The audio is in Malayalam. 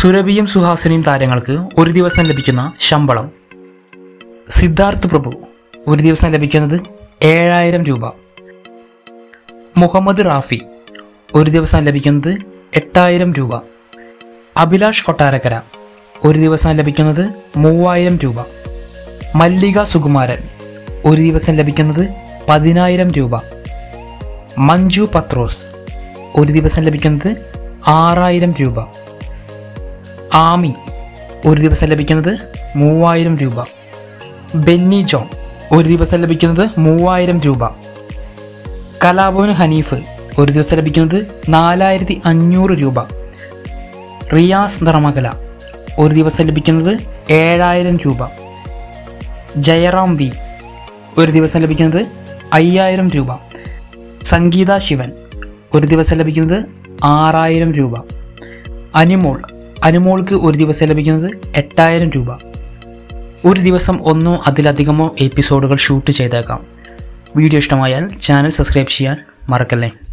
സുരഭിയും സുഹാസിനിയും താരങ്ങൾക്ക് ഒരു ദിവസം ലഭിക്കുന്ന ശമ്പളം സിദ്ധാർത്ഥ് പ്രഭു ഒരു ദിവസം ലഭിക്കുന്നത് ഏഴായിരം രൂപ മുഹമ്മദ് റാഫി ഒരു ദിവസം ലഭിക്കുന്നത് എട്ടായിരം രൂപ അഭിലാഷ് കൊട്ടാരക്കര ഒരു ദിവസം ലഭിക്കുന്നത് മൂവായിരം രൂപ മല്ലിക സുകുമാരൻ ഒരു ദിവസം ലഭിക്കുന്നത് പതിനായിരം രൂപ മഞ്ജു പത്രോസ് ഒരു ദിവസം ലഭിക്കുന്നത് ആറായിരം രൂപ ആമി ഒരു ദിവസം ലഭിക്കുന്നത് മൂവായിരം രൂപ ബെന്നി ജോൺ ഒരു ദിവസം ലഭിക്കുന്നത് മൂവായിരം രൂപ കലാഭവൻ ഹനീഫ് ഒരു ദിവസം ലഭിക്കുന്നത് നാലായിരത്തി അഞ്ഞൂറ് രൂപ റിയാസ് നിറമകല ഒരു ദിവസം ലഭിക്കുന്നത് ഏഴായിരം രൂപ ജയറാം വി ഒരു ദിവസം ലഭിക്കുന്നത് അയ്യായിരം രൂപ സംഗീത ശിവൻ ഒരു ദിവസം ലഭിക്കുന്നത് ആറായിരം രൂപ അനിമോൾ അനിമോൾക്ക് ഒരു ദിവസം ലഭിക്കുന്നത് എട്ടായിരം രൂപ ഒരു ദിവസം ഒന്നോ അതിലധികമോ എപ്പിസോഡുകൾ ഷൂട്ട് ചെയ്തേക്കാം വീഡിയോ ഇഷ്ടമായാൽ ചാനൽ സബ്സ്ക്രൈബ് ചെയ്യാൻ മറക്കല്ലേ